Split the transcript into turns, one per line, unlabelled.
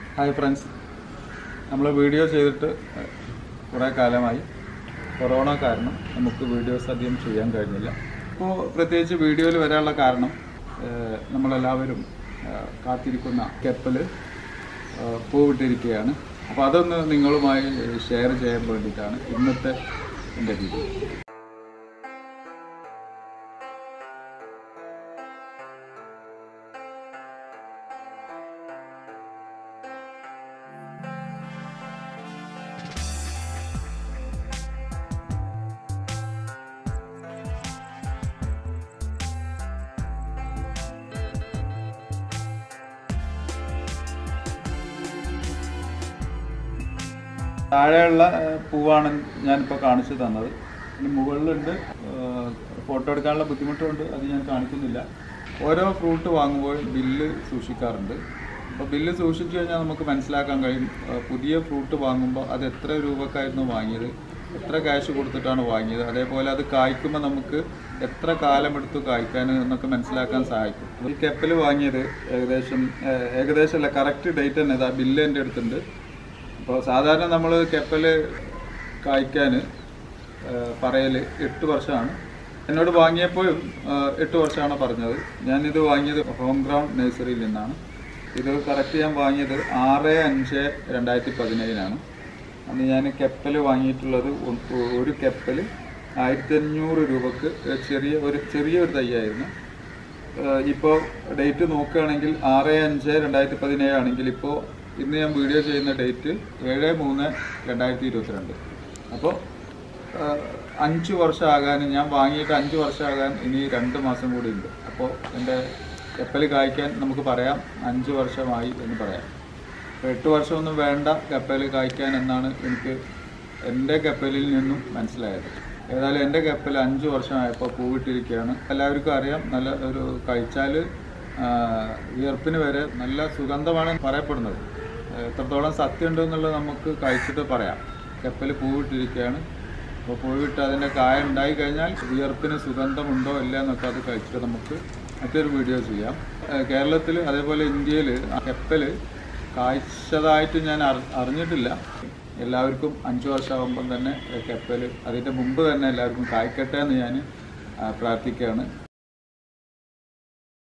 hi friends നമ്മൾ video ചെയ്തിട്ട് കുറേ കാലമായി കൊറോണ കാരണം നമുക്ക് വീഡിയോസ് അധികം ചെയ്യാൻ കഴിഞ്ഞില്ല ഇപ്പോൾ പ്രത്യേകിച്ച് വീഡിയോയിൽ വരാനുള്ള കാരണം ഏഹ്, നമ്മളെല്ലാവരും ഏഹ്, കാത്തിരിക്കുന്ന കെപ്പൽ പൂവിട്ടിരിക്കുകയാണ് അപ്പോൾ അതൊന്ന് നിങ്ങളുമായി ഷെയർ ചെയ്യാൻ വേണ്ടിയിട്ടാണ് ഇന്നത്തെ എൻ്റെ വീഡിയോ താഴെയുള്ള ഏഹ്, പൂവാണ് ഞാനിപ്പോൾ കാണിച്ചു തന്നത് ഇനി മുകളിലുണ്ട് ഏഹ്, ഫോട്ടോ എടുക്കാനുള്ള ബുദ്ധിമുട്ടുണ്ട് അത് ഞാൻ കാണിക്കുന്നില്ല ഓരോ ഫ്രൂട്ട് വാങ്ങുമ്പോൾ ബില്ല് സൂക്ഷിക്കാറുണ്ട് അപ്പോൾ ബില്ല് സൂക്ഷിച്ചു കഴിഞ്ഞാൽ നമുക്ക് മനസ്സിലാക്കാൻ കഴിയും ഏഹ്, പുതിയ ഫ്രൂട്ട് വാങ്ങുമ്പോൾ അത് എത്ര രൂപക്കായിരുന്നു വാങ്ങിയത് എത്ര ക്യാഷ് കൊടുത്തിട്ടാണ് വാങ്ങിയത് അതേപോലെ അത് കായ്ക്കുമ്പോൾ നമുക്ക് എത്ര കാലമെടുത്തു കായ്ക്കാൻ എന്നൊക്കെ മനസ്സിലാക്കാൻ സഹായിക്കും ഈ കെപ്പൽ വാങ്ങിയത് ഏകദേശം ഏഹ്, ഏകദേശം അല്ല കറക്റ്റ് ഡേറ്റ് തന്നെ ഇതാ ബില്ല് എൻ്റെ അടുത്തുണ്ട് അപ്പോൾ സാധാരണ നമ്മൾ കെപ്പൽ കായ്ക്കാൻ പറയൽ എട്ട് വർഷമാണ് എന്നോട് വാങ്ങിയപ്പോഴും ആ, എട്ട് വർഷമാണ് പറഞ്ഞത് ഞാനിത് വാങ്ങിയത് ഹോം ഗ്രൗണ്ട് നഴ്സറിയിൽ നിന്നാണ് ഇത് കറക്റ്റ് ഞാൻ വാങ്ങിയത് ആറ് അഞ്ച് രണ്ടായിരത്തി പതിനേഴിനാണ് അന്ന് ഞാൻ കെപ്പൽ വാങ്ങിയിട്ടുള്ളത് ഒ- ഒരു കെപ്പൽ ആയിരത്തി അഞ്ഞൂറ് രൂപക്ക് ചെറിയ ഒരു ചെറിയൊരു തൈയായിരുന്നു ഇപ്പോൾ ഡേറ്റ് നോക്കുകയാണെങ്കിൽ ആറ് അഞ്ച് രണ്ടായിരത്തി പതിനേഴ് ആണെങ്കിൽ ഇപ്പോൾ ഇന്ന് ഞാൻ വീഡിയോ ചെയ്യുന്ന ഡേറ്റ് ഏഴ് മൂന്ന് രണ്ടായിരത്തി ഇരുപത്തിരണ്ട് അപ്പോൾ അഞ്ച് വർഷമാകാൻ ഞാൻ വാങ്ങിയിട്ട് അഞ്ച് വർഷമാകാൻ ഇനി രണ്ട് മാസം കൂടി ഉണ്ട് അപ്പോൾ എൻ്റെ കപ്പൽ കായ്ക്കാൻ നമുക്ക് പറയാം അഞ്ച് വർഷമായി എന്ന് പറയാം അപ്പോൾ എട്ട് വർഷമൊന്നും വേണ്ട കപ്പൽ കായ്ക്കാൻ എന്നാണ് എനിക്ക് എൻ്റെ കപ്പലിൽ നിന്നും മനസ്സിലായത് ഏതായാലും എൻ്റെ കപ്പൽ അഞ്ച് വർഷമായപ്പോൾ പൂവിട്ടിരിക്കുകയാണ് എല്ലാവർക്കും അറിയാം നല്ല ഒരു കഴിച്ചാൽ വിയർപ്പിന് വരെ നല്ല സുഗന്ധമാണ് പറയപ്പെടുന്നത് എത്രത്തോളം സത്യമുണ്ട് എന്നുള്ളത് നമുക്ക് കഴിച്ചിട്ട് പറയാം കപ്പൽ പൂവിട്ടിരിക്കുകയാണ് അപ്പോൾ പൂവിട്ട് അതിൻ്റെ കായ ഉണ്ടായി കഴിഞ്ഞാൽ വിയർപ്പിന് സുഗന്ധമുണ്ടോ ഇല്ല എന്നൊക്കെ അത് കഴിച്ചിട്ട് നമുക്ക് മറ്റൊരു വീഡിയോ ചെയ്യാം കേരളത്തിൽ അതേപോലെ ഇന്ത്യയിൽ കപ്പൽ കായ്ച്ചതായിട്ട് ഞാൻ അറി- അറിഞ്ഞിട്ടില്ല എല്ലാവർക്കും അഞ്ച് വർഷമാകുമ്പം തന്നെ കപ്പൽ അതിൻ്റെ മുമ്പ് തന്നെ എല്ലാവർക്കും കായ്ക്കട്ടെ എന്ന് ഞാൻ ആ, പ്രാർത്ഥിക്കുകയാണ്